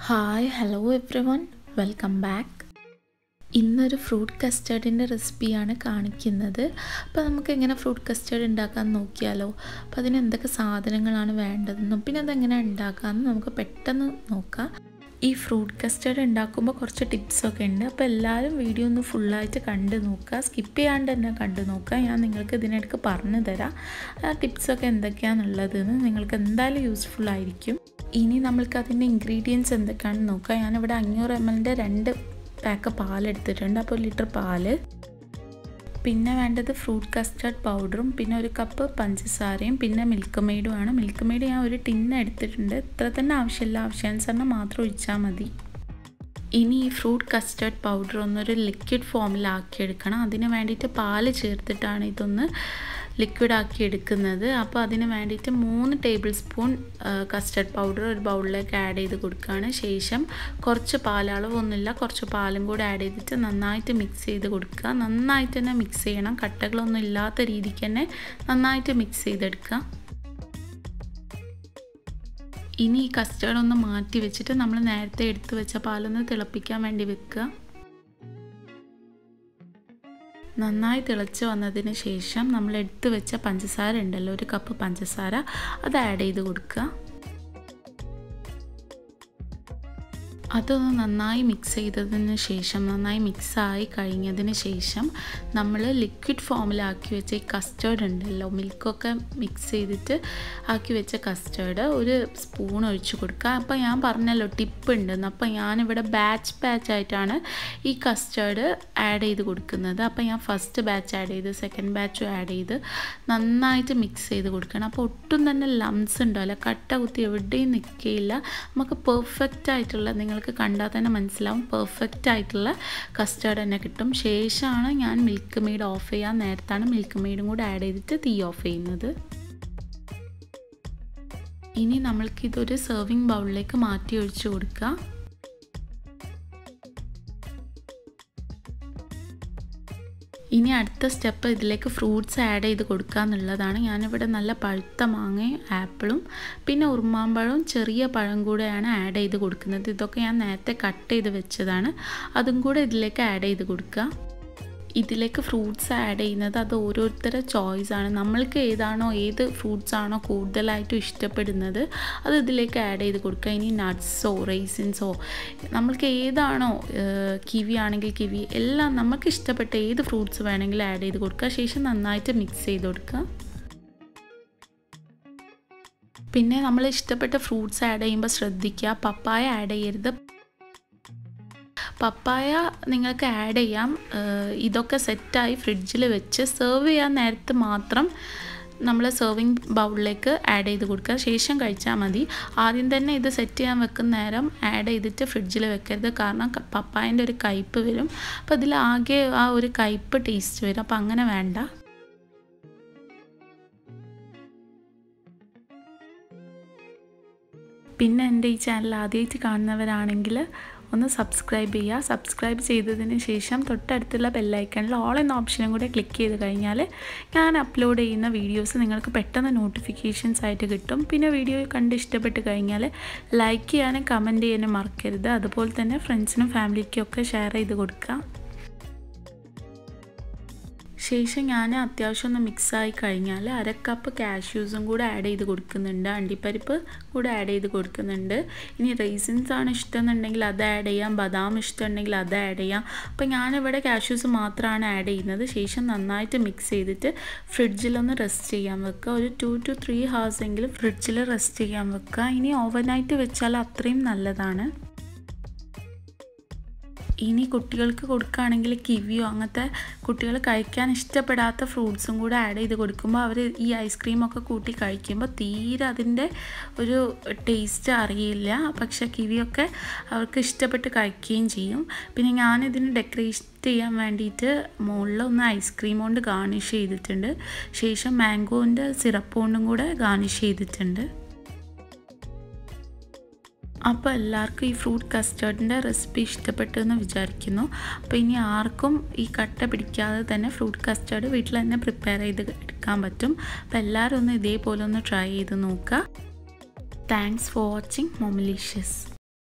hi hello everyone welcome back ഇന്നൊരു fruit കസ്റ്റേർഡിൻ്റെ റെസിപ്പിയാണ് കാണിക്കുന്നത് അപ്പോൾ നമുക്ക് എങ്ങനെ ഫ്രൂട്ട് കസ്റ്റേർഡ് ഉണ്ടാക്കാൻ നോക്കിയാലോ അപ്പോൾ അതിന് എന്തൊക്കെ സാധനങ്ങളാണ് വേണ്ടതെന്നും പിന്നെ അതെങ്ങനെ ഉണ്ടാക്കാമെന്നും നമുക്ക് പെട്ടെന്ന് നോക്കാം ഈ ഫ്രൂട്ട് കസ്റ്റേർഡ് ഉണ്ടാക്കുമ്പോൾ കുറച്ച് ടിപ്സൊക്കെ ഉണ്ട് അപ്പോൾ എല്ലാവരും വീഡിയോ ഒന്ന് ഫുള്ളായിട്ട് കണ്ട് നോക്കുക സ്കിപ്പ് ചെയ്യാണ്ട് തന്നെ കണ്ട് നോക്കുക ഞാൻ നിങ്ങൾക്ക് ഇതിനിടയ്ക്ക് പറഞ്ഞു തരാം ആ ടിപ്സൊക്കെ എന്തൊക്കെയാണെന്നുള്ളതെന്ന് നിങ്ങൾക്ക് എന്തായാലും യൂസ്ഫുൾ ആയിരിക്കും ഇനി നമ്മൾക്ക് അതിൻ്റെ ഇൻഗ്രീഡിയൻസ് എന്തൊക്കെയാണെന്ന് നോക്കാം ഞാനിവിടെ അഞ്ഞൂറ് എം എല്ലിൻ്റെ രണ്ട് പാക്ക് പാലെടുത്തിട്ടുണ്ട് അപ്പോൾ ഒരു ലിറ്റർ പാല് പിന്നെ വേണ്ടത് ഫ്രൂട്ട് കസ്റ്റർഡ് പൗഡറും പിന്നെ ഒരു കപ്പ് പഞ്ചസാരയും പിന്നെ മിൽക്ക് മെയ്ഡുമാണ് മിൽക്ക് മെയ്ഡ് ഞാൻ ഒരു ടിന്ന് എടുത്തിട്ടുണ്ട് ഇത്ര തന്നെ ആവശ്യമില്ല ആവശ്യാനുസരണം മാത്രം ഒഴിച്ചാൽ മതി ഇനി ഈ ഫ്രൂട്ട് കസ്റ്റർഡ് പൗഡർ ഒന്നൊരു ലിക്വിഡ് ഫോമിലാക്കി എടുക്കണം അതിന് വേണ്ടിയിട്ട് പാല് ചേർത്തിട്ടാണ് ഇതൊന്ന് ലിക്വിഡ് ആക്കി എടുക്കുന്നത് അപ്പോൾ അതിന് വേണ്ടിയിട്ട് മൂന്ന് ടേബിൾ സ്പൂൺ കസ്റ്റർഡ് പൗഡർ ഒരു ബൗളിലേക്ക് ആഡ് ചെയ്ത് കൊടുക്കുകയാണ് ശേഷം കുറച്ച് പാലളവൊന്നുമില്ല കുറച്ച് പാലും കൂടെ ആഡ് ചെയ്തിട്ട് നന്നായിട്ട് മിക്സ് ചെയ്ത് കൊടുക്കുക നന്നായിട്ട് തന്നെ മിക്സ് ചെയ്യണം കട്ടകളൊന്നും ഇല്ലാത്ത രീതിക്ക് തന്നെ നന്നായിട്ട് മിക്സ് ചെയ്തെടുക്കുക ഇനി ഈ കസ്റ്റേർഡ് ഒന്ന് മാറ്റി വെച്ചിട്ട് നമ്മൾ നേരത്തെ എടുത്ത് വെച്ച പാലൊന്ന് തിളപ്പിക്കാൻ വേണ്ടി വെക്കുക നന്നായി തിളച്ച് വന്നതിന് ശേഷം നമ്മൾ എടുത്ത് വെച്ച പഞ്ചസാര ഉണ്ടല്ലോ ഒരു കപ്പ് പഞ്ചസാര അത് ആഡ് ചെയ്ത് കൊടുക്കുക അതൊന്ന് നന്നായി മിക്സ് ചെയ്തതിന് ശേഷം നന്നായി മിക്സായി കഴിഞ്ഞതിന് ശേഷം നമ്മൾ ലിക്വിഡ് ഫോമിലാക്കി വെച്ച ഈ കസ്റ്റേർഡ് ഉണ്ടല്ലോ മിൽക്കൊക്കെ മിക്സ് ചെയ്തിട്ട് ആക്കി വെച്ച കസ്റ്റേർഡ് ഒരു സ്പൂൺ ഒഴിച്ച് കൊടുക്കുക അപ്പോൾ ഞാൻ പറഞ്ഞല്ലോ ടിപ്പ് ഉണ്ടെന്ന് അപ്പോൾ ഞാനിവിടെ ബാച്ച് ബാച്ച് ആയിട്ടാണ് ഈ കസ്റ്റേർഡ് ആഡ് ചെയ്ത് കൊടുക്കുന്നത് അപ്പോൾ ഞാൻ ഫസ്റ്റ് ബാച്ച് ആഡ് ചെയ്ത് സെക്കൻഡ് ബാച്ചും ആഡ് ചെയ്ത് നന്നായിട്ട് മിക്സ് ചെയ്ത് കൊടുക്കണം അപ്പോൾ ഒട്ടും തന്നെ ലംസ് ഉണ്ടാവില്ല കട്ട കുത്തി എവിടെയും നിൽക്കുകയില്ല നമുക്ക് പെർഫെക്റ്റ് ആയിട്ടുള്ള നിങ്ങൾ നിങ്ങൾക്ക് കണ്ടാൽ തന്നെ മനസ്സിലാവും പെർഫെക്റ്റ് ആയിട്ടുള്ള കസ്റ്റേർഡ് തന്നെ കിട്ടും ശേഷമാണ് ഞാൻ മിൽക്ക് മെയ്ഡ് ഓഫ് ചെയ്യാൻ നേരത്താണ് മിൽക്ക് മെയ്ഡും കൂടെ ആഡ് ചെയ്തിട്ട് തീ ഓഫ് ചെയ്യുന്നത് ഇനി നമ്മൾക്ക് ഇതൊരു സെർവിങ് ബൗളിലേക്ക് മാറ്റി ഒഴിച്ചു കൊടുക്കുക ഇനി അടുത്ത സ്റ്റെപ്പ് ഇതിലേക്ക് ഫ്രൂട്ട്സ് ആഡ് ചെയ്ത് കൊടുക്കുക എന്നുള്ളതാണ് ഞാനിവിടെ നല്ല പഴുത്ത മാങ്ങയും ആപ്പിളും പിന്നെ ഉറുമാമ്പഴവും ചെറിയ പഴം കൂടെയാണ് ആഡ് ചെയ്ത് കൊടുക്കുന്നത് ഇതൊക്കെ ഞാൻ നേരത്തെ കട്ട് ചെയ്ത് വെച്ചതാണ് അതും കൂടെ ഇതിലേക്ക് ആഡ് ചെയ്ത് കൊടുക്കുക ഇതിലേക്ക് ഫ്രൂട്ട്സ് ആഡ് ചെയ്യുന്നത് അത് ഓരോരുത്തരുടെ ചോയ്സാണ് നമ്മൾക്ക് ഏതാണോ ഏത് ഫ്രൂട്ട്സ് ആണോ കൂടുതലായിട്ടും ഇഷ്ടപ്പെടുന്നത് അത് ഇതിലേക്ക് ആഡ് ചെയ്ത് കൊടുക്കുക ഇനി നട്ട്സോ റൈസിൻസോ നമ്മൾക്ക് ഏതാണോ കിവി ആണെങ്കിൽ കിവി എല്ലാം നമുക്ക് ഇഷ്ടപ്പെട്ട ഏത് ഫ്രൂട്ട്സ് വേണമെങ്കിലും ആഡ് ചെയ്ത് കൊടുക്കുക ശേഷം നന്നായിട്ട് മിക്സ് ചെയ്ത് കൊടുക്കുക പിന്നെ നമ്മൾ ഇഷ്ടപ്പെട്ട ഫ്രൂട്ട്സ് ആഡ് ചെയ്യുമ്പോൾ ശ്രദ്ധിക്കുക പപ്പായ ആഡ് ചെയ്യരുത് പപ്പായ നിങ്ങൾക്ക് ആഡ് ചെയ്യാം ഇതൊക്കെ സെറ്റായി ഫ്രിഡ്ജിൽ വെച്ച് സെർവ് ചെയ്യാൻ നേരത്ത് മാത്രം നമ്മൾ സെർവിങ് ബൗളിലേക്ക് ആഡ് ചെയ്ത് കൊടുക്കുക ശേഷം കഴിച്ചാൽ മതി ആദ്യം തന്നെ ഇത് സെറ്റ് ചെയ്യാൻ വെക്കുന്ന നേരം ആഡ് ചെയ്തിട്ട് ഫ്രിഡ്ജിൽ വെക്കരുത് കാരണം പപ്പായൻ്റെ ഒരു കയ്പ്പ് വരും അപ്പോൾ ഇതിൽ ആകെ ആ ഒരു കയ്പ്പ് ടേസ്റ്റ് വരും അപ്പോൾ അങ്ങനെ വേണ്ട പിന്നെ എൻ്റെ ഈ ചാനൽ ആദ്യമായിട്ട് കാണുന്നവരാണെങ്കിൽ ഒന്ന് സബ്സ്ക്രൈബ് ചെയ്യുക സബ്സ്ക്രൈബ് ചെയ്തതിന് ശേഷം തൊട്ടടുത്തുള്ള ബെല്ലൈക്കണിൽ ഓൾ എന്ന ഓപ്ഷനും കൂടെ ക്ലിക്ക് ചെയ്ത് കഴിഞ്ഞാൽ ഞാൻ അപ്ലോഡ് ചെയ്യുന്ന വീഡിയോസ് നിങ്ങൾക്ക് പെട്ടെന്ന് നോട്ടിഫിക്കേഷൻസ് ആയിട്ട് കിട്ടും പിന്നെ വീഡിയോ കണ്ട് ഇഷ്ടപ്പെട്ട് കഴിഞ്ഞാൽ ലൈക്ക് ചെയ്യാനും കമൻറ്റ് ചെയ്യാനും മറക്കരുത് അതുപോലെ തന്നെ ഫ്രണ്ട്സിനും ഫാമിലിക്കും ഒക്കെ ഷെയർ ചെയ്ത് കൊടുക്കുക ശേഷം ഞാൻ അത്യാവശ്യം ഒന്ന് മിക്സായി കഴിഞ്ഞാൽ അര കപ്പ് കാഷ്യൂസും കൂടെ ആഡ് ചെയ്ത് കൊടുക്കുന്നുണ്ട് അണ്ടിപ്പരിപ്പ് കൂടെ ആഡ് ചെയ്ത് കൊടുക്കുന്നുണ്ട് ഇനി റൈസിൻസ് ആണ് ഇഷ്ടം എന്നുണ്ടെങ്കിൽ അത് ആഡ് ചെയ്യാം ബദാം ഇഷ്ടമുണ്ടെങ്കിൽ അത് ആഡ് ചെയ്യാം അപ്പോൾ ഞാനിവിടെ കാഷ്യൂസ് മാത്രമാണ് ആഡ് ചെയ്യുന്നത് ശേഷം നന്നായിട്ട് മിക്സ് ചെയ്തിട്ട് ഫ്രിഡ്ജിലൊന്ന് റെസ്റ്റ് ചെയ്യാൻ വെക്കുക ഒരു ടു ടു ത്രീ ഹവേഴ്സ് എങ്കിലും ഫ്രിഡ്ജിൽ റെസ്റ്റ് ചെയ്യാൻ വെക്കുക ഇനി ഓവർനൈറ്റ് വെച്ചാൽ അത്രയും നല്ലതാണ് ഇനി കുട്ടികൾക്ക് കൊടുക്കുകയാണെങ്കിൽ കിവിയോ അങ്ങനത്തെ കുട്ടികൾ കഴിക്കാൻ ഇഷ്ടപ്പെടാത്ത ഫ്രൂട്ട്സും കൂടെ ആഡ് ചെയ്ത് കൊടുക്കുമ്പോൾ അവർ ഈ ഐസ്ക്രീമൊക്കെ കൂട്ടി കഴിക്കുമ്പോൾ തീരെ അതിൻ്റെ ഒരു ടേസ്റ്റ് അറിയില്ല പക്ഷേ കിവിയൊക്കെ അവർക്ക് ഇഷ്ടപ്പെട്ട് കഴിക്കുകയും ചെയ്യും പിന്നെ ഞാനിതിന് ഡെക്കറേഷൻ ചെയ്യാൻ വേണ്ടിയിട്ട് മുകളിൽ ഒന്ന് ഐസ്ക്രീം കൊണ്ട് ഗാർണിഷ് ചെയ്തിട്ടുണ്ട് ശേഷം മാംഗോൻ്റെ സിറപ്പ് കൊണ്ടും കൂടെ ഗാർണിഷ് ചെയ്തിട്ടുണ്ട് അപ്പോൾ എല്ലാവർക്കും ഈ ഫ്രൂട്ട് കസ്റ്റേർഡിൻ്റെ റെസിപ്പി ഇഷ്ടപ്പെട്ടു എന്ന് വിചാരിക്കുന്നു അപ്പോൾ ഇനി ആർക്കും ഈ കട്ട പിടിക്കാതെ തന്നെ ഫ്രൂട്ട് കസ്റ്റേർഡ് വീട്ടിൽ തന്നെ പ്രിപ്പയർ ചെയ്ത് എടുക്കാൻ പറ്റും അപ്പോൾ എല്ലാവരും ഒന്ന് ഇതേപോലെ ഒന്ന് ട്രൈ ചെയ്ത് നോക്കുക താങ്ക്സ് ഫോർ വാച്ചിങ് മൊമലീഷ്യസ്